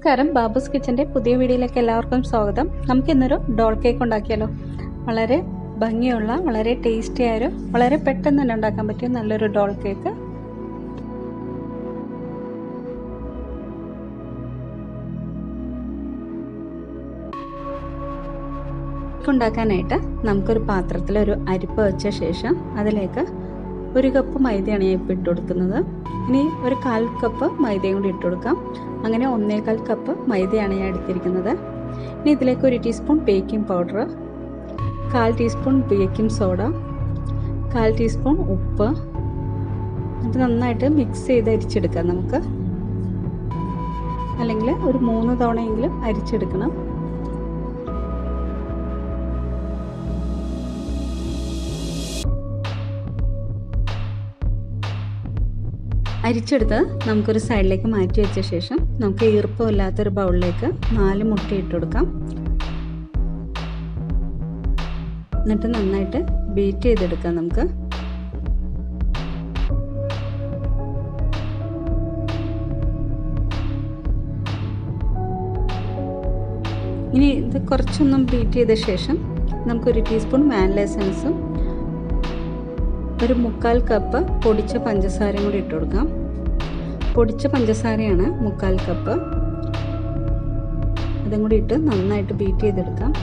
നമസ്കാരം ബാബുസ് കിച്ചന്റെ പുതിയ വീഡിയോയിലേക്ക് എല്ലാവർക്കും സ്വാഗതം നമുക്ക് ഇന്നൊരു ഡോൾ കേക്ക് ഉണ്ടാക്കിയാലോ വളരെ ഭംഗിയുള്ള വളരെ ടേസ്റ്റി ആയൊരു വളരെ പെട്ടെന്ന് തന്നെ ഉണ്ടാക്കാൻ പറ്റിയ നല്ലൊരു ഡോൾ കേക്ക് ഉണ്ടാക്കാനായിട്ട് നമുക്കൊരു പാത്രത്തിൽ ഒരു അരിപ്പ വെച്ച ശേഷം അതിലേക്ക് ഒരു കപ്പ് മൈദയാണ് ഞാൻ ഇപ്പോൾ ഇട്ട് കൊടുക്കുന്നത് ഇനി ഒരു കാൽ കപ്പ് മൈദയും കൂടി ഇട്ട് കൊടുക്കാം അങ്ങനെ ഒന്നേകാൽ കപ്പ് മൈദയാണ് ഞാൻ എടുത്തിരിക്കുന്നത് ഇനി ഇതിലേക്ക് ഒരു ടീസ്പൂൺ ബേക്കിംഗ് പൗഡർ കാൽ ടീസ്പൂൺ ബേക്കിംഗ് സോഡ കാൽ ടീസ്പൂൺ ഉപ്പ് എന്നിട്ട് നന്നായിട്ട് മിക്സ് ചെയ്ത് അരിച്ചെടുക്കാം നമുക്ക് അല്ലെങ്കിൽ ഒരു മൂന്ന് തവണയെങ്കിലും അരിച്ചെടുക്കണം അരിച്ചെടുത്ത് നമുക്കൊരു സൈഡിലേക്ക് മാറ്റി വെച്ച ശേഷം നമുക്ക് ഈർപ്പമില്ലാത്തൊരു ബൗളിലേക്ക് നാല് മുട്ട ഇട്ട് കൊടുക്കാം എന്നിട്ട് നന്നായിട്ട് ബീറ്റ് ചെയ്തെടുക്കാം നമുക്ക് ഇനി ഇത് കുറച്ചൊന്നും ബീറ്റ് ചെയ്ത ശേഷം നമുക്കൊരു ടീസ്പൂൺ വാനില എസൻസും ഒരു മുക്കാൽ കപ്പ് പൊടിച്ച പഞ്ചസാരയും കൂടി ഇട്ട് കൊടുക്കാം പൊടിച്ച പഞ്ചസാരയാണ് മുക്കാൽ കപ്പ് അതും കൂടി ഇട്ട് നന്നായിട്ട് ബീറ്റ് ചെയ്തെടുക്കാം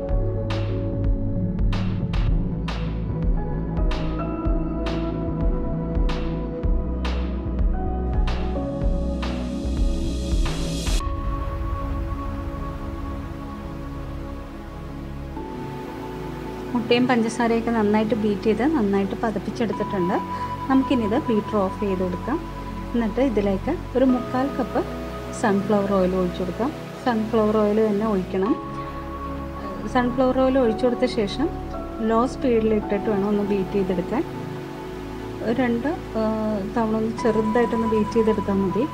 മുട്ടയും പഞ്ചസാരയൊക്കെ നന്നായിട്ട് ബീറ്റ് ചെയ്ത് നന്നായിട്ട് പതപ്പിച്ചെടുത്തിട്ടുണ്ട് നമുക്കിനി ഇത് ബീറ്റർ ഓഫ് ചെയ്ത് കൊടുക്കാം എന്നിട്ട് ഇതിലേക്ക് ഒരു മുക്കാൽ കപ്പ് സൺഫ്ലവർ ഓയിൽ ഒഴിച്ചു കൊടുക്കാം സൺഫ്ലവർ ഓയിൽ തന്നെ ഒഴിക്കണം സൺഫ്ലവർ ഓയിൽ ഒഴിച്ചു കൊടുത്ത ശേഷം ലോ സ്പീഡിൽ ഇട്ടിട്ട് വേണം ഒന്ന് ബീറ്റ് ചെയ്തെടുക്കാൻ രണ്ട് തവണ ഒന്ന് ചെറുതായിട്ടൊന്ന് ബീറ്റ് ചെയ്തെടുത്താൽ മതി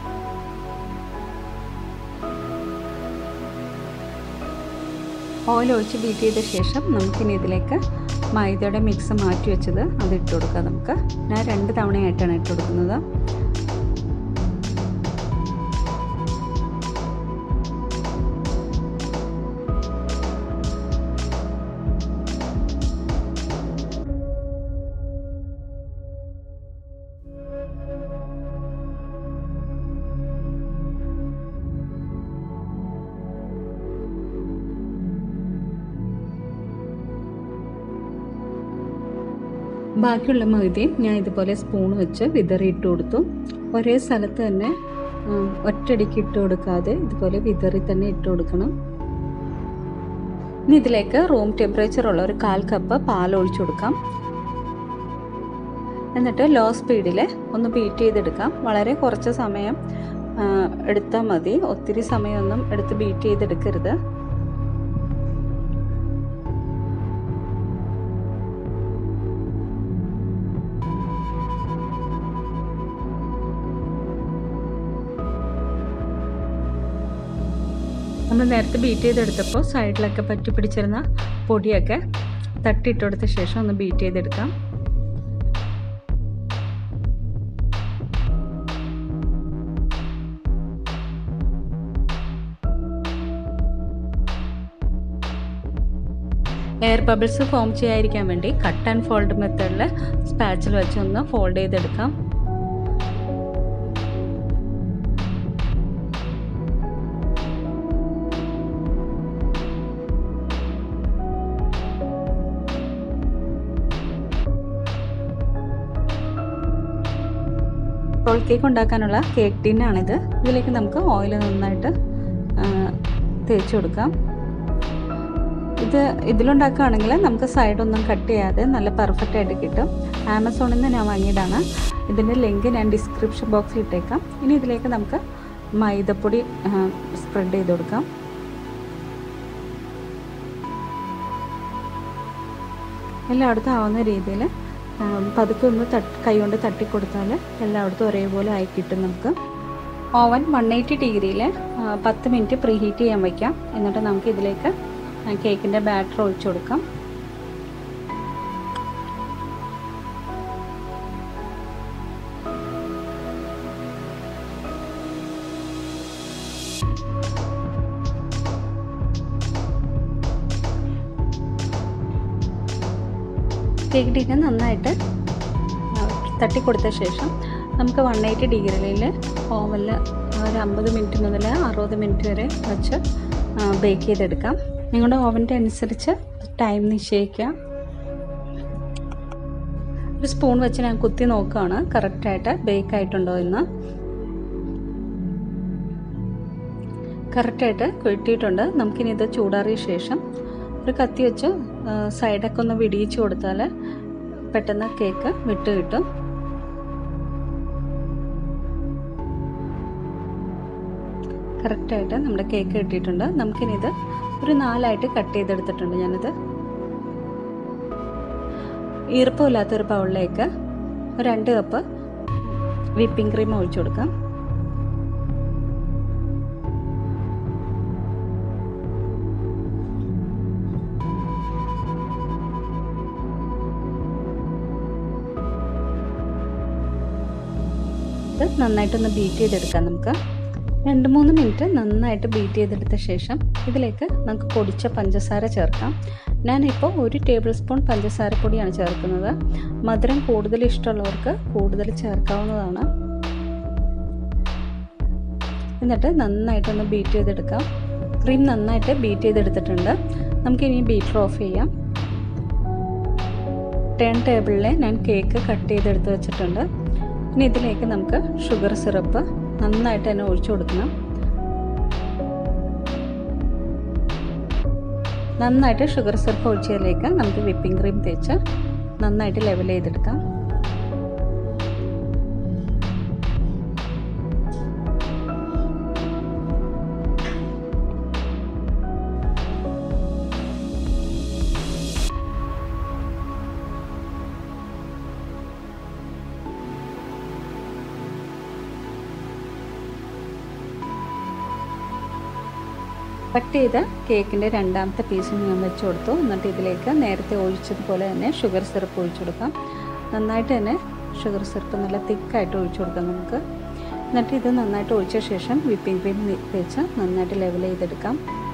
ഓയിൽ ഒഴിച്ച് ബീറ്റ് ചെയ്ത ശേഷം നമുക്കിനി ഇതിലേക്ക് മൈദയുടെ മിക്സ് മാറ്റി വെച്ചത് അത് ഇട്ട് കൊടുക്കാം നമുക്ക് ഞാൻ രണ്ട് തവണയായിട്ടാണ് ഇട്ട് കൊടുക്കുന്നത് ബാക്കിയുള്ള മൈദയും ഞാൻ ഇതുപോലെ സ്പൂൺ വെച്ച് വിതറി ഇട്ട് കൊടുത്തു ഒരേ സ്ഥലത്ത് തന്നെ ഒറ്റയടിക്ക് ഇട്ട് കൊടുക്കാതെ ഇതുപോലെ വിതറി തന്നെ ഇട്ട് കൊടുക്കണം ഇനി ഇതിലേക്ക് റൂം ടെമ്പറേച്ചർ ഉള്ള ഒരു കാൽ കപ്പ് പാൽ ഒഴിച്ചു കൊടുക്കാം എന്നിട്ട് ലോ സ്പീഡിൽ ഒന്ന് ബീറ്റ് ചെയ്തെടുക്കാം വളരെ കുറച്ച് സമയം എടുത്താൽ മതി ഒത്തിരി സമയമൊന്നും എടുത്ത് ബീറ്റ് ചെയ്തെടുക്കരുത് നമ്മൾ നേരത്തെ ബീറ്റ് ചെയ്തെടുത്തപ്പോൾ സൈഡിലൊക്കെ പറ്റി പിടിച്ചിരുന്ന പൊടിയൊക്കെ തട്ടിയിട്ട് കൊടുത്ത ശേഷം ഒന്ന് ബീറ്റ് ചെയ്തെടുക്കാം എയർ ബബിൾസ് ഫോം ചെയ്യാതിരിക്കാൻ വേണ്ടി കട്ട് ആൻഡ് ഫോൾഡ് മെത്തേഡിൽ സ്പാച്ചിൽ വെച്ച് ഒന്ന് ഫോൾഡ് ചെയ്തെടുക്കാം റോൾ കേക്ക് ഉണ്ടാക്കാനുള്ള കേക്ക് ടിന്നാണിത് ഇതിലേക്ക് നമുക്ക് ഓയിൽ നന്നായിട്ട് തേച്ച് കൊടുക്കാം ഇത് ഇതിലുണ്ടാക്കുകയാണെങ്കിൽ നമുക്ക് സൈഡൊന്നും കട്ട് ചെയ്യാതെ നല്ല പെർഫെക്റ്റ് ആയിട്ട് കിട്ടും ആമസോണിൽ നിന്ന് ഞാൻ വാങ്ങിയതാണ് ഇതിൻ്റെ ലിങ്ക് ഞാൻ ഡിസ്ക്രിപ്ഷൻ ബോക്സിൽ ഇട്ടേക്കാം ഇനി ഇതിലേക്ക് നമുക്ക് മൈദപ്പൊടി സ്പ്രെഡ് ചെയ്ത് കൊടുക്കാം എല്ലായിടത്തും ആവുന്ന രീതിയിൽ പതുക്കെ ഒന്ന് തട്ട് കൈകൊണ്ട് തട്ടിക്കൊടുത്താൽ എല്ലായിടത്തും ഒരേപോലെ ആയി കിട്ടും നമുക്ക് ഓവൻ വൺ എയ്റ്റി ഡിഗ്രിയിൽ പത്ത് മിനിറ്റ് പ്രീ ഹീറ്റ് ചെയ്യാൻ വയ്ക്കാം എന്നിട്ട് നമുക്ക് ഇതിലേക്ക് കേക്കിൻ്റെ ബാറ്റർ ഒഴിച്ചു കൊടുക്കാം കേക്ക് ടീനെ നന്നായിട്ട് തട്ടി കൊടുത്ത ശേഷം നമുക്ക് വൺ എയ്റ്റി ഡിഗ്രിയിൽ ഓവനിൽ ഒരു അമ്പത് മിനിറ്റ് മുതൽ അറുപത് മിനിറ്റ് വരെ വെച്ച് ബേക്ക് ചെയ്തെടുക്കാം നിങ്ങളുടെ ഓവൻ്റെ അനുസരിച്ച് ടൈം നിശ്ചയിക്കുക ഒരു സ്പൂൺ വെച്ച് ഞാൻ കുത്തി നോക്കുകയാണ് കറക്റ്റായിട്ട് ബേക്ക് ആയിട്ടുണ്ടോ എന്ന് കറക്റ്റായിട്ട് കിട്ടിയിട്ടുണ്ട് നമുക്കിനി ഇത് ചൂടാറിയ ശേഷം ഒരു കത്തി വെച്ച് സൈഡൊക്കെ ഒന്ന് വിടിയിച്ച് കൊടുത്താൽ പെട്ടെന്ന് കേക്ക് വിട്ട് കിട്ടും കറക്റ്റായിട്ട് നമ്മുടെ കേക്ക് കിട്ടിയിട്ടുണ്ട് നമുക്കിനി ഇത് ഒരു നാലായിട്ട് കട്ട് ചെയ്തെടുത്തിട്ടുണ്ട് ഞാനിത് ഈർപ്പമില്ലാത്തൊരു ബൗളിലേക്ക് ഒരു രണ്ട് കപ്പ് വിപ്പിംഗ് ക്രീം ഒഴിച്ചു കൊടുക്കാം ഇത് നന്നായിട്ടൊന്ന് ബീറ്റ് ചെയ്തെടുക്കാം നമുക്ക് രണ്ട് മൂന്ന് മിനിറ്റ് നന്നായിട്ട് ബീറ്റ് ചെയ്തെടുത്ത ശേഷം ഇതിലേക്ക് നമുക്ക് പൊടിച്ച പഞ്ചസാര ചേർക്കാം ഞാനിപ്പോൾ ഒരു ടേബിൾ സ്പൂൺ പഞ്ചസാര പൊടിയാണ് ചേർക്കുന്നത് മധുരം കൂടുതൽ ഇഷ്ടമുള്ളവർക്ക് കൂടുതൽ ചേർക്കാവുന്നതാണ് എന്നിട്ട് നന്നായിട്ടൊന്ന് ബീറ്റ് ചെയ്തെടുക്കാം ക്രീം നന്നായിട്ട് ബീറ്റ് ചെയ്തെടുത്തിട്ടുണ്ട് നമുക്കിനി ബീറ്റർ ഓഫ് ചെയ്യാം ടേൺ ടേബിളിൽ ഞാൻ കേക്ക് കട്ട് ചെയ്തെടുത്ത് വെച്ചിട്ടുണ്ട് ഇനി ഇതിലേക്ക് നമുക്ക് ഷുഗർ സിറപ്പ് നന്നായിട്ട് തന്നെ ഒഴിച്ചു കൊടുക്കണം നന്നായിട്ട് ഷുഗർ സിറപ്പ് ഒഴിച്ചതിലേക്ക് നമുക്ക് വിപ്പിംഗ് ക്രീം തേച്ച് നന്നായിട്ട് ലെവൽ ചെയ്തെടുക്കാം കട്ട് ചെയ്ത കേക്കിൻ്റെ രണ്ടാമത്തെ പീസും ഞാൻ വെച്ച് കൊടുത്തു എന്നിട്ട് ഇതിലേക്ക് നേരത്തെ ഒഴിച്ചതുപോലെ തന്നെ ഷുഗർ സിറപ്പ് ഒഴിച്ചു കൊടുക്കാം നന്നായിട്ട് തന്നെ ഷുഗർ സിറപ്പ് നല്ല തിക്കായിട്ട് ഒഴിച്ചു കൊടുക്കാം നമുക്ക് എന്നിട്ട് ഇത് നന്നായിട്ട് ഒഴിച്ച ശേഷം വിപ്പിംഗ് ക്രീം തേച്ച് നന്നായിട്ട് ലെവൽ ചെയ്തെടുക്കാം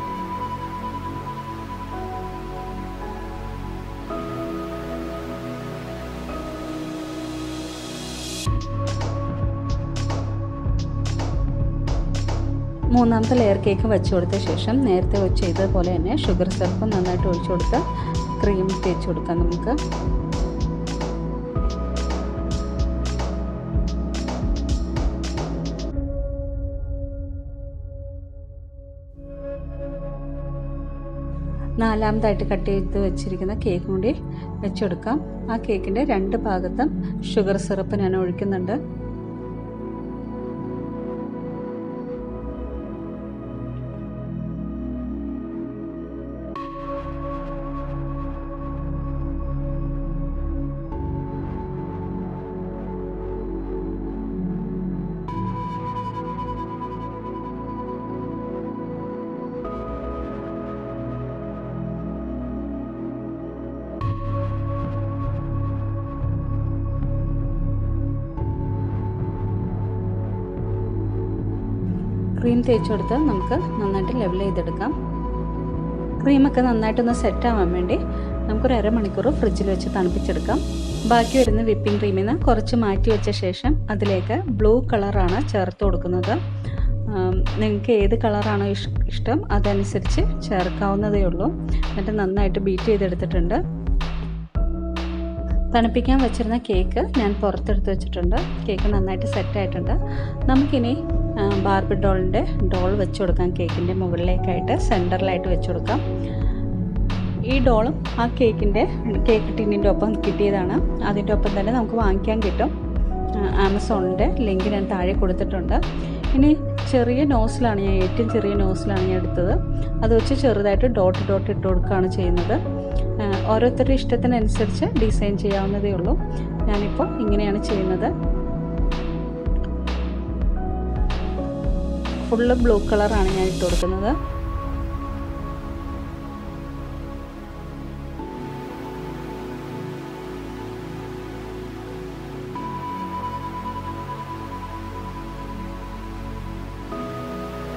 മൂന്നാമത്തെ ലെയർ കേക്ക് വെച്ച് കൊടുത്ത ശേഷം നേരത്തെ വെച്ച് ചെയ്തതുപോലെ തന്നെ ഷുഗർ സിറപ്പ് നന്നായിട്ട് ഒഴിച്ചു കൊടുത്ത് ക്രീം തേച്ച് കൊടുക്കാം നമുക്ക് നാലാമതായിട്ട് കട്ട് ചെയ്ത് വെച്ചിരിക്കുന്ന കേക്ക് കൂടി വെച്ചെടുക്കാം ആ കേക്കിൻ്റെ രണ്ട് ഭാഗത്തും ഷുഗർ സിറപ്പ് ഞാൻ ഒഴിക്കുന്നുണ്ട് ക്രീം തേച്ച് കൊടുത്ത് നമുക്ക് നന്നായിട്ട് ലെവൽ ചെയ്തെടുക്കാം ക്രീമൊക്കെ നന്നായിട്ടൊന്ന് സെറ്റ് ആവാൻ വേണ്ടി നമുക്കൊരു അരമണിക്കൂർ ഫ്രിഡ്ജിൽ വെച്ച് തണുപ്പിച്ചെടുക്കാം ബാക്കി വരുന്ന വിപ്പിംഗ് ക്രീമിൽ നിന്ന് കുറച്ച് മാറ്റി വെച്ച ശേഷം അതിലേക്ക് ബ്ലൂ കളറാണ് ചേർത്ത് കൊടുക്കുന്നത് നിങ്ങൾക്ക് ഏത് കളറാണോ ഇഷ്ടം അതനുസരിച്ച് ചേർക്കാവുന്നതേ ഉള്ളൂ എന്നിട്ട് നന്നായിട്ട് ബീറ്റ് ചെയ്തെടുത്തിട്ടുണ്ട് തണുപ്പിക്കാൻ വെച്ചിരുന്ന കേക്ക് ഞാൻ പുറത്തെടുത്ത് വെച്ചിട്ടുണ്ട് കേക്ക് നന്നായിട്ട് സെറ്റായിട്ടുണ്ട് നമുക്കിനി ബാർബി ഡോളിൻ്റെ ഡോൾ വെച്ച് കൊടുക്കാം കേക്കിൻ്റെ മുകളിലേക്കായിട്ട് സെൻറ്ററിലായിട്ട് വെച്ച് കൊടുക്കാം ഈ ഡോളും ആ കേക്കിൻ്റെ കേക്ക് ടിന്നിൻ്റെ ഒപ്പം കിട്ടിയതാണ് അതിൻ്റെ ഒപ്പം തന്നെ നമുക്ക് വാങ്ങിക്കാൻ കിട്ടും ആമസോണിൻ്റെ ലിങ്ക് ഞാൻ താഴെ കൊടുത്തിട്ടുണ്ട് ഇനി ചെറിയ നോസിലാണ് ഞാൻ ഏറ്റവും ചെറിയ നോസിലാണ് ഞാൻ എടുത്തത് അത് വെച്ച് ചെറുതായിട്ട് ഡോട്ട് ഡോട്ട് ഇട്ട് കൊടുക്കുകയാണ് ചെയ്യുന്നത് ഓരോരുത്തരുടെ ഇഷ്ടത്തിനനുസരിച്ച് ഡിസൈൻ ചെയ്യാവുന്നതേ ഉള്ളൂ ഞാനിപ്പോൾ ഇങ്ങനെയാണ് ചെയ്യുന്നത് ഫുള്ള് ബ്ലൂ കളറാണ് ഞാൻ ഇട്ട് കൊടുക്കുന്നത്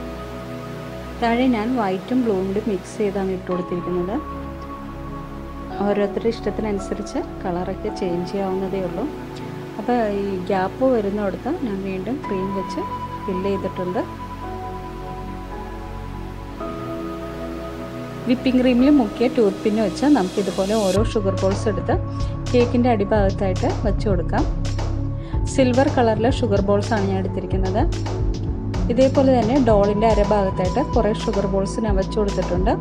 താഴെ ഞാൻ വൈറ്റും ബ്ലൂവും കൂടി മിക്സ് ചെയ്താണ് ഇട്ട് കൊടുത്തിരിക്കുന്നത് ഓരോരുത്തരുടെ ഇഷ്ടത്തിനനുസരിച്ച് കളറൊക്കെ ചേഞ്ച് ചെയ്യാവുന്നതേ ഉള്ളൂ അപ്പോൾ ഈ ഗ്യാപ്പ് വരുന്നിടത്ത് ഞാൻ വീണ്ടും ക്രീം വെച്ച് ഫില്ല് ചെയ്തിട്ടുണ്ട് വിപ്പിംഗ് ക്രീമിൽ മുക്കിയ ടൂത്ത് പിന്ന് വെച്ച് നമുക്ക് ഇതുപോലെ ഓരോ ഷുഗർ ബോൾസ് എടുത്ത് കേക്കിൻ്റെ അടിഭാഗത്തായിട്ട് വെച്ച് കൊടുക്കാം സിൽവർ കളറിലെ ഷുഗർ ബോൾസ് ആണ് ഞാൻ എടുത്തിരിക്കുന്നത് ഇതേപോലെ തന്നെ ഡോളിൻ്റെ അരഭാഗത്തായിട്ട് കുറേ ഷുഗർ ബോൾസ് ഞാൻ വെച്ച് കൊടുത്തിട്ടുണ്ട്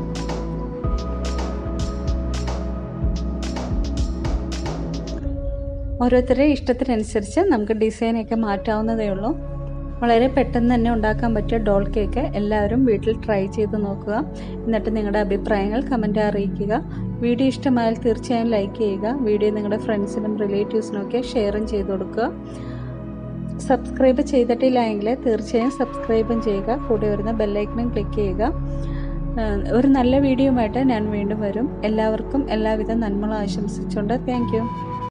ഓരോരുത്തരുടെ ഇഷ്ടത്തിനനുസരിച്ച് നമുക്ക് ഡിസൈനൊക്കെ മാറ്റാവുന്നതേ ഉള്ളൂ വളരെ പെട്ടെന്ന് തന്നെ ഉണ്ടാക്കാൻ പറ്റിയ ഡോൾ കേക്ക് എല്ലാവരും വീട്ടിൽ ട്രൈ ചെയ്ത് നോക്കുക എന്നിട്ട് നിങ്ങളുടെ അഭിപ്രായങ്ങൾ കമൻറ്റ് അറിയിക്കുക വീഡിയോ ഇഷ്ടമായാൽ തീർച്ചയായും ലൈക്ക് ചെയ്യുക വീഡിയോ നിങ്ങളുടെ ഫ്രണ്ട്സിനും റിലേറ്റീവ്സിനും ഒക്കെ ഷെയറും ചെയ്ത് കൊടുക്കുക സബ്സ്ക്രൈബ് ചെയ്തിട്ടില്ല എങ്കിൽ തീർച്ചയായും സബ്സ്ക്രൈബും ചെയ്യുക കൂടെ വരുന്ന ബെല്ലൈക്കനും ക്ലിക്ക് ചെയ്യുക ഒരു നല്ല വീഡിയോയുമായിട്ട് ഞാൻ വീണ്ടും വരും എല്ലാവർക്കും എല്ലാവിധ നന്മകളും ആശംസിച്ചുകൊണ്ട് താങ്ക്